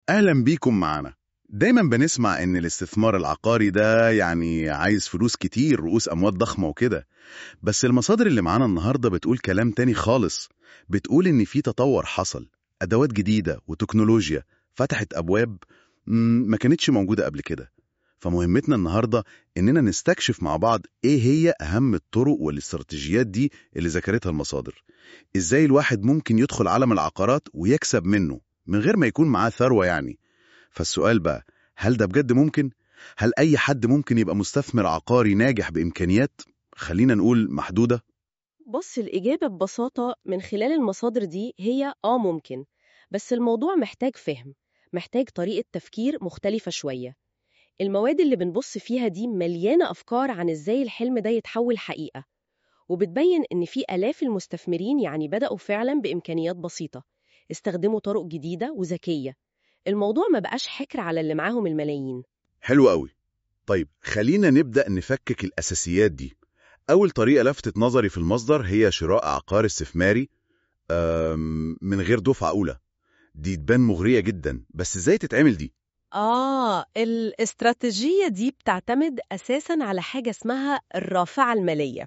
أهلا بيكم معنا دايما بنسمع إن الاستثمار العقاري ده يعني عايز فلوس كتير رؤوس أموال ضخمة وكده بس المصادر اللي معانا النهاردة بتقول كلام تاني خالص بتقول إن في تطور حصل أدوات جديدة وتكنولوجيا فتحت أبواب مم، ما كانتش موجودة قبل كده فمهمتنا النهاردة إننا نستكشف مع بعض إيه هي أهم الطرق والاستراتيجيات دي اللي ذكرتها المصادر إزاي الواحد ممكن يدخل عالم العقارات ويكسب منه من غير ما يكون معاه ثروة يعني فالسؤال بقى هل ده بجد ممكن؟ هل أي حد ممكن يبقى مستثمر عقاري ناجح بإمكانيات خلينا نقول محدودة؟ بص الإجابة ببساطة من خلال المصادر دي هي آه ممكن بس الموضوع محتاج فهم محتاج طريقة تفكير مختلفة شوية المواد اللي بنبص فيها دي مليانة أفكار عن إزاي الحلم ده يتحول حقيقة وبتبين إن في آلاف المستثمرين يعني بدأوا فعلا بإمكانيات بسيطة استخدموا طرق جديدة وذكية الموضوع ما بقاش حكر على اللي معاهم الملايين حلو قوي طيب خلينا نبدأ نفكك الأساسيات دي أول طريقة لفتت نظري في المصدر هي شراء عقار استثماري أم، من غير دفعة أولى دي تبان مغرية جدا بس إزاي تتعمل دي؟ آه الاستراتيجية دي بتعتمد أساساً على حاجة اسمها الرافعة المالية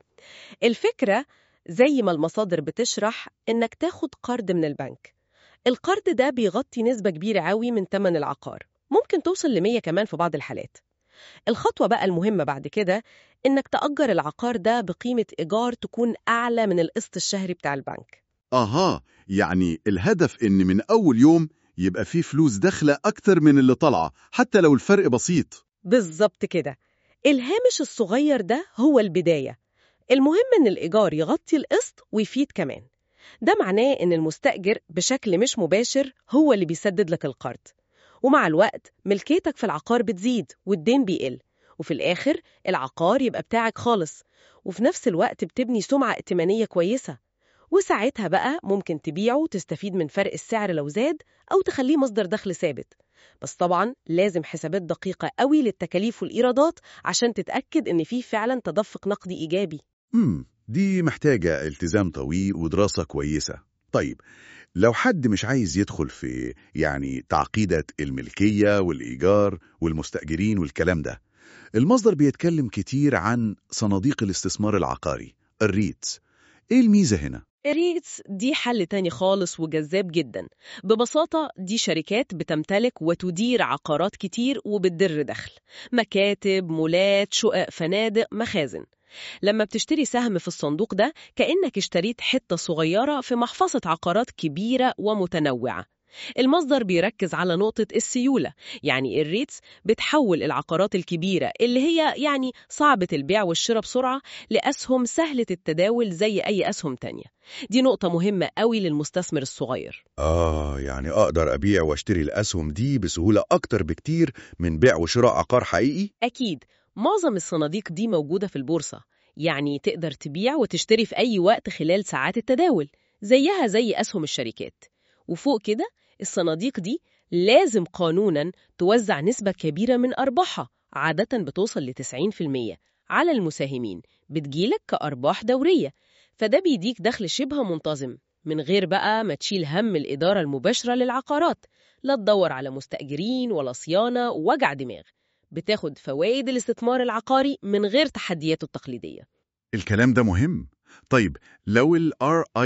الفكرة زي ما المصادر بتشرح إنك تاخد قرض من البنك القرض ده بيغطي نسبة كبيرة قوي من ثمن العقار ممكن توصل لمية كمان في بعض الحالات الخطوة بقى المهمة بعد كده إنك تأجر العقار ده بقيمة إيجار تكون أعلى من القسط الشهري بتاع البنك آها يعني الهدف إن من أول يوم يبقى فيه فلوس داخلة أكتر من اللي طالعة حتى لو الفرق بسيط بالظبط كده الهامش الصغير ده هو البداية المهم إن الإيجار يغطي القسط ويفيد كمان ده معناه إن المستأجر بشكل مش مباشر هو اللي بيسدد لك القرض ومع الوقت ملكيتك في العقار بتزيد والدين بيقل وفي الآخر العقار يبقى بتاعك خالص وفي نفس الوقت بتبني سمعة ائتمانية كويسة وساعتها بقى ممكن تبيعه وتستفيد من فرق السعر لو زاد أو تخليه مصدر دخل ثابت بس طبعا لازم حسابات دقيقة قوي للتكاليف والإيرادات عشان تتأكد إن فيه فعلا تدفق نقدي إيجابي امم دي محتاجة التزام طويل ودراسة كويسة طيب لو حد مش عايز يدخل في يعني تعقيدة الملكية والإيجار والمستأجرين والكلام ده المصدر بيتكلم كتير عن صناديق الاستثمار العقاري الريتس ايه الميزة هنا؟ الريتس دي حل تاني خالص وجذاب جدا ببساطة دي شركات بتمتلك وتدير عقارات كتير وبتدر دخل مكاتب، مولات، شقق، فنادق، مخازن لما بتشتري سهم في الصندوق ده كأنك اشتريت حتة صغيرة في محفظة عقارات كبيرة ومتنوعة المصدر بيركز على نقطة السيولة يعني الريتس بتحول العقارات الكبيرة اللي هي يعني صعبة البيع والشراء بسرعة لأسهم سهلة التداول زي أي أسهم تانية دي نقطة مهمة قوي للمستثمر الصغير آه يعني أقدر أبيع وأشتري الأسهم دي بسهولة أكتر بكتير من بيع وشراء عقار حقيقي؟ أكيد معظم الصناديق دي موجودة في البورصة يعني تقدر تبيع وتشتري في أي وقت خلال ساعات التداول زيها زي أسهم الشركات وفوق كده الصناديق دي لازم قانوناً توزع نسبة كبيرة من أرباحها عادة بتوصل ل 90% على المساهمين بتجيلك كأرباح دورية فده بيديك دخل شبه منتظم من غير بقى ما تشيل هم الإدارة المباشرة للعقارات لا تدور على مستأجرين ولا صيانة ووجع دماغ بتاخد فوائد الاستثمار العقاري من غير تحدياته التقليدية الكلام ده مهم طيب لو ال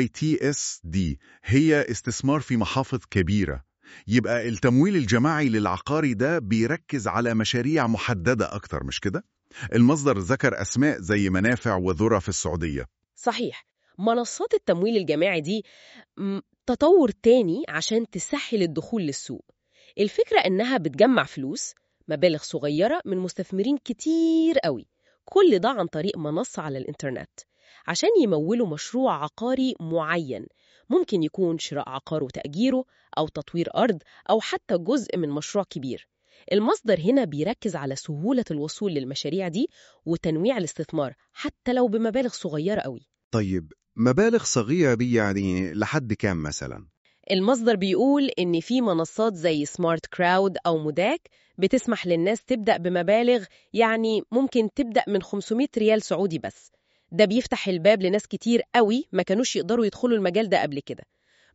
RITS دي هي استثمار في محافظ كبيرة يبقى التمويل الجماعي للعقاري ده بيركز على مشاريع محددة أكتر مش كده؟ المصدر ذكر أسماء زي منافع وذرة في السعودية صحيح منصات التمويل الجماعي دي م، تطور تاني عشان تسهل الدخول للسوق الفكرة إنها بتجمع فلوس مبالغ صغيرة من مستثمرين كتير قوي كل ده عن طريق منصة على الإنترنت عشان يمولوا مشروع عقاري معين ممكن يكون شراء عقار وتأجيره أو تطوير أرض أو حتى جزء من مشروع كبير المصدر هنا بيركز على سهولة الوصول للمشاريع دي وتنويع الاستثمار حتى لو بمبالغ صغيرة قوي طيب مبالغ صغيرة دي يعني لحد كام مثلا؟ المصدر بيقول إن في منصات زي سمارت كراود أو موداك بتسمح للناس تبدأ بمبالغ يعني ممكن تبدأ من 500 ريال سعودي بس ده بيفتح الباب لناس كتير قوي ما كانوش يقدروا يدخلوا المجال ده قبل كده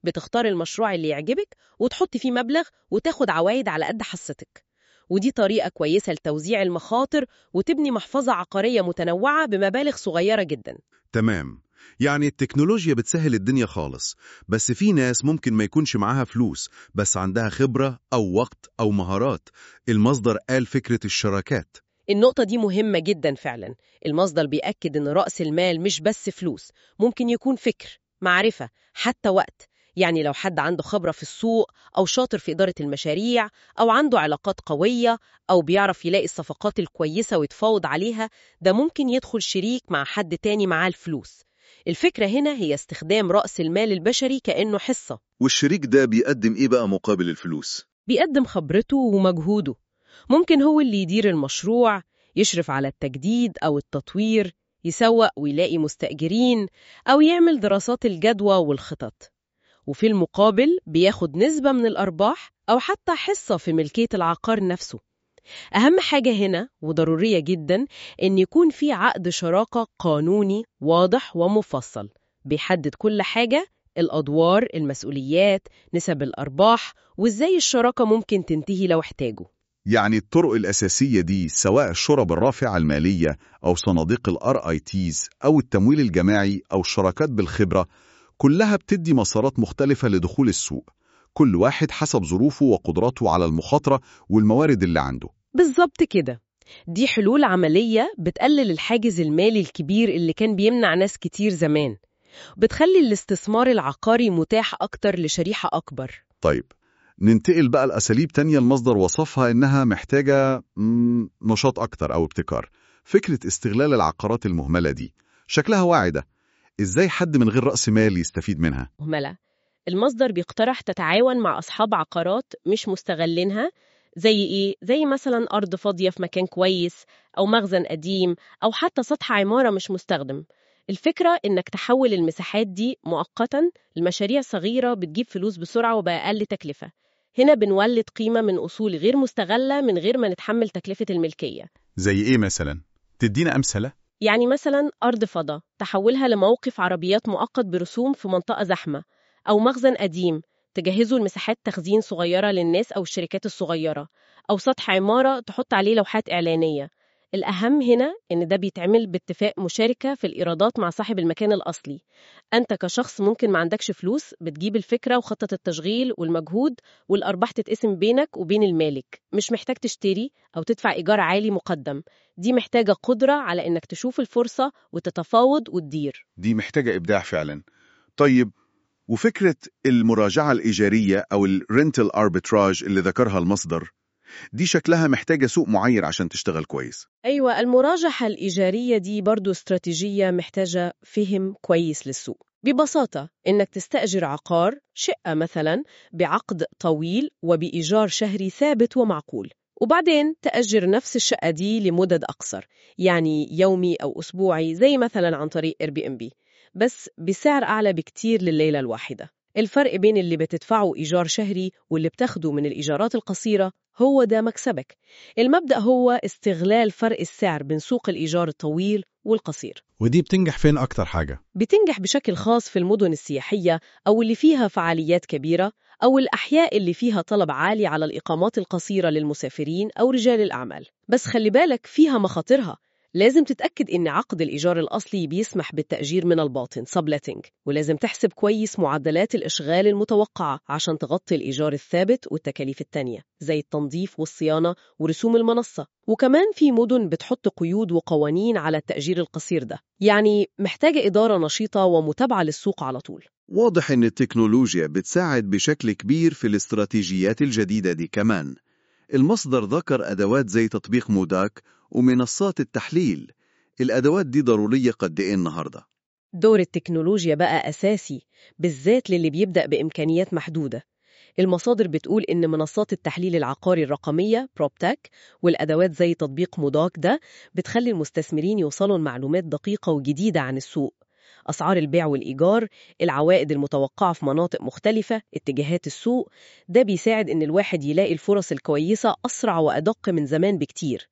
بتختار المشروع اللي يعجبك وتحط فيه مبلغ وتاخد عوايد على قد حصتك ودي طريقة كويسة لتوزيع المخاطر وتبني محفظة عقارية متنوعة بمبالغ صغيرة جدا تمام يعني التكنولوجيا بتسهل الدنيا خالص بس في ناس ممكن ما يكونش معاها فلوس بس عندها خبرة أو وقت أو مهارات المصدر قال فكرة الشراكات النقطة دي مهمة جدا فعلا المصدر بيأكد إن رأس المال مش بس فلوس ممكن يكون فكر معرفة حتى وقت يعني لو حد عنده خبرة في السوق أو شاطر في إدارة المشاريع أو عنده علاقات قوية أو بيعرف يلاقي الصفقات الكويسة ويتفاوض عليها ده ممكن يدخل شريك مع حد تاني معاه الفلوس الفكرة هنا هي استخدام رأس المال البشري كأنه حصة والشريك ده بيقدم إيه بقى مقابل الفلوس؟ بيقدم خبرته ومجهوده ممكن هو اللي يدير المشروع يشرف على التجديد أو التطوير يسوق ويلاقي مستأجرين أو يعمل دراسات الجدوى والخطط وفي المقابل بياخد نسبة من الأرباح أو حتى حصة في ملكية العقار نفسه أهم حاجة هنا وضرورية جدا إن يكون في عقد شراكة قانوني واضح ومفصل بيحدد كل حاجة الأدوار، المسؤوليات، نسب الأرباح وإزاي الشراكة ممكن تنتهي لو احتاجوا يعني الطرق الأساسية دي سواء الشرب الرافعة المالية أو صناديق الار اي تيز أو التمويل الجماعي أو الشراكات بالخبرة كلها بتدي مسارات مختلفة لدخول السوق كل واحد حسب ظروفه وقدراته على المخاطرة والموارد اللي عنده بالظبط كده دي حلول عملية بتقلل الحاجز المالي الكبير اللي كان بيمنع ناس كتير زمان بتخلي الاستثمار العقاري متاح أكتر لشريحة أكبر طيب ننتقل بقى لأساليب تانية المصدر وصفها إنها محتاجة مم، نشاط أكتر أو ابتكار فكرة استغلال العقارات المهملة دي شكلها واعدة إزاي حد من غير رأس مال يستفيد منها؟ مهملة المصدر بيقترح تتعاون مع أصحاب عقارات مش مستغلينها زي إيه؟ زي مثلا أرض فاضية في مكان كويس أو مخزن قديم أو حتى سطح عمارة مش مستخدم الفكرة إنك تحول المساحات دي مؤقتا لمشاريع صغيرة بتجيب فلوس بسرعة وبأقل تكلفة هنا بنولد قيمة من أصول غير مستغلة من غير ما نتحمل تكلفة الملكية زي إيه مثلا؟ تدينا أمثلة؟ يعني مثلا أرض فضا تحولها لموقف عربيات مؤقت برسوم في منطقة زحمة أو مخزن قديم تجهزوا المساحات تخزين صغيرة للناس أو الشركات الصغيرة أو سطح عمارة تحط عليه لوحات إعلانية الأهم هنا إن ده بيتعمل باتفاق مشاركة في الإيرادات مع صاحب المكان الأصلي أنت كشخص ممكن ما عندكش فلوس بتجيب الفكرة وخطة التشغيل والمجهود والأرباح تتقسم بينك وبين المالك مش محتاج تشتري أو تدفع إيجار عالي مقدم دي محتاجة قدرة على إنك تشوف الفرصة وتتفاوض وتدير دي محتاجة إبداع فعلا طيب وفكرة المراجعة الإيجارية أو الرنتل أربتراج اللي ذكرها المصدر دي شكلها محتاجة سوق معين عشان تشتغل كويس أيوة المراجحة الإيجارية دي برضو استراتيجية محتاجة فهم كويس للسوق ببساطة إنك تستأجر عقار شقة مثلا بعقد طويل وبإيجار شهري ثابت ومعقول وبعدين تأجر نفس الشقة دي لمدد أقصر يعني يومي أو أسبوعي زي مثلا عن طريق Airbnb بس بسعر أعلى بكتير لليلة الواحدة الفرق بين اللي بتدفعه إيجار شهري واللي بتاخده من الإيجارات القصيرة هو ده مكسبك المبدأ هو استغلال فرق السعر بين سوق الإيجار الطويل والقصير ودي بتنجح فين أكتر حاجة؟ بتنجح بشكل خاص في المدن السياحية أو اللي فيها فعاليات كبيرة أو الأحياء اللي فيها طلب عالي على الإقامات القصيرة للمسافرين أو رجال الأعمال بس خلي بالك فيها مخاطرها لازم تتأكد إن عقد الإيجار الأصلي بيسمح بالتأجير من الباطن subletting ولازم تحسب كويس معدلات الإشغال المتوقعة عشان تغطي الإيجار الثابت والتكاليف التانية زي التنظيف والصيانة ورسوم المنصة وكمان في مدن بتحط قيود وقوانين على التأجير القصير ده يعني محتاجة إدارة نشيطة ومتابعة للسوق على طول واضح إن التكنولوجيا بتساعد بشكل كبير في الاستراتيجيات الجديدة دي كمان المصدر ذكر أدوات زي تطبيق موداك ومنصات التحليل الأدوات دي ضرورية قد إيه النهاردة؟ دور التكنولوجيا بقى أساسي بالذات للي بيبدأ بإمكانيات محدودة المصادر بتقول إن منصات التحليل العقاري الرقمية بروبتك والأدوات زي تطبيق موداك ده بتخلي المستثمرين يوصلوا لمعلومات دقيقة وجديدة عن السوق أسعار البيع والإيجار، العوائد المتوقعة في مناطق مختلفة، اتجاهات السوق، ده بيساعد إن الواحد يلاقي الفرص الكويسة أسرع وأدق من زمان بكتير.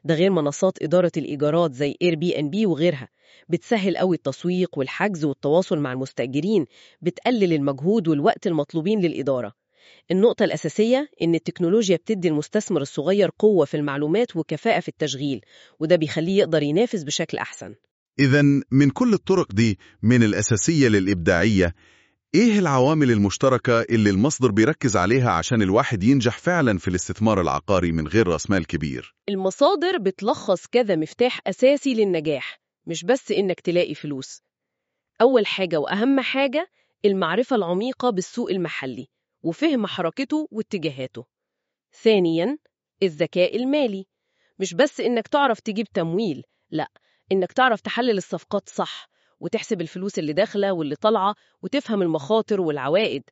ده غير منصات إدارة الإيجارات زي اير بي ان بي وغيرها بتسهل قوي التسويق والحجز والتواصل مع المستأجرين بتقلل المجهود والوقت المطلوبين للإدارة النقطة الأساسية إن التكنولوجيا بتدي المستثمر الصغير قوة في المعلومات وكفاءة في التشغيل وده بيخليه يقدر ينافس بشكل أحسن إذا من كل الطرق دي من الأساسية للإبداعية إيه العوامل المشتركة اللي المصدر بيركز عليها عشان الواحد ينجح فعلا في الاستثمار العقاري من غير رأس مال كبير؟ المصادر بتلخص كذا مفتاح أساسي للنجاح مش بس إنك تلاقي فلوس أول حاجة وأهم حاجة المعرفة العميقة بالسوق المحلي وفهم حركته واتجاهاته ثانياً الذكاء المالي مش بس إنك تعرف تجيب تمويل لأ إنك تعرف تحلل الصفقات صح وتحسب الفلوس اللي داخلة واللي طالعة وتفهم المخاطر والعوائد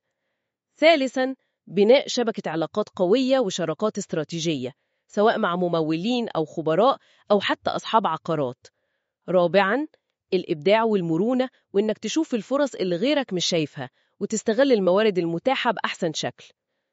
ثالثاً بناء شبكة علاقات قوية وشراكات استراتيجية سواء مع ممولين أو خبراء أو حتى أصحاب عقارات رابعاً الإبداع والمرونة وإنك تشوف الفرص اللي غيرك مش شايفها وتستغل الموارد المتاحة بأحسن شكل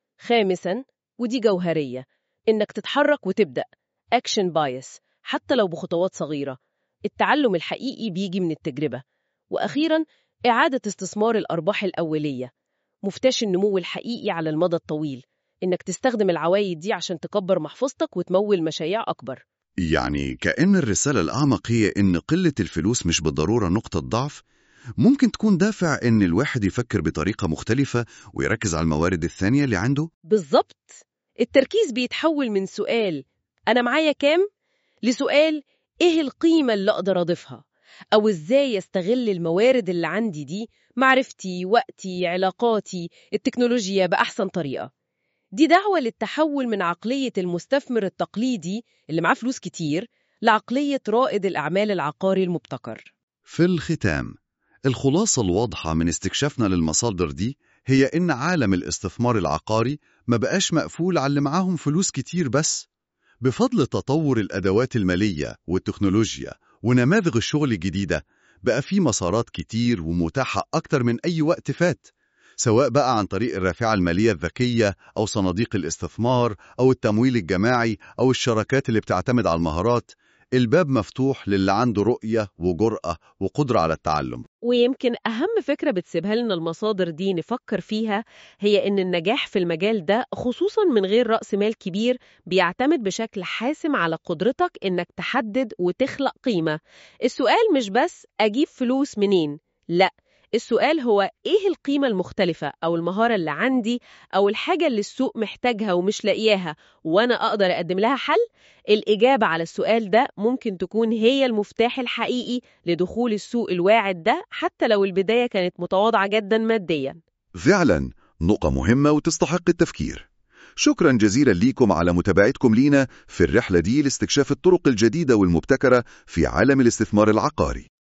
خامساً ودي جوهرية إنك تتحرك وتبدأ أكشن بايس حتى لو بخطوات صغيرة التعلم الحقيقي بيجي من التجربة وأخيراً إعادة استثمار الأرباح الأولية مفتاش النمو الحقيقي على المدى الطويل إنك تستخدم العوايد دي عشان تكبر محفظتك وتمول مشاريع أكبر يعني كأن الرسالة الأعمق هي إن قلة الفلوس مش بالضرورة نقطة ضعف ممكن تكون دافع إن الواحد يفكر بطريقة مختلفة ويركز على الموارد الثانية اللي عنده بالظبط التركيز بيتحول من سؤال أنا معايا كام؟ لسؤال إيه القيمة اللي أقدر أضيفها؟ أو إزاي أستغل الموارد اللي عندي دي معرفتي، وقتي، علاقاتي، التكنولوجيا بأحسن طريقة دي دعوة للتحول من عقلية المستثمر التقليدي اللي معاه فلوس كتير لعقلية رائد الأعمال العقاري المبتكر في الختام الخلاصة الواضحة من استكشافنا للمصادر دي هي إن عالم الاستثمار العقاري ما بقاش مقفول على اللي معاهم فلوس كتير بس بفضل تطور الأدوات المالية والتكنولوجيا ونماذج الشغل الجديدة بقى في مسارات كتير ومتاحة أكتر من أي وقت فات سواء بقى عن طريق الرافعة المالية الذكية أو صناديق الاستثمار أو التمويل الجماعي أو الشراكات اللي بتعتمد على المهارات الباب مفتوح للي عنده رؤية وجرأة وقدرة على التعلم ويمكن أهم فكرة بتسيبها لنا المصادر دي نفكر فيها هي إن النجاح في المجال ده خصوصا من غير رأس مال كبير بيعتمد بشكل حاسم على قدرتك إنك تحدد وتخلق قيمة السؤال مش بس أجيب فلوس منين لأ السؤال هو إيه القيمة المختلفة أو المهارة اللي عندي أو الحاجة اللي السوق محتاجها ومش لاقياها وأنا أقدر أقدم لها حل؟ الإجابة على السؤال ده ممكن تكون هي المفتاح الحقيقي لدخول السوق الواعد ده حتى لو البداية كانت متواضعة جدا ماديا فعلا نقطة مهمة وتستحق التفكير شكرا جزيلا ليكم على متابعتكم لينا في الرحلة دي لاستكشاف الطرق الجديدة والمبتكرة في عالم الاستثمار العقاري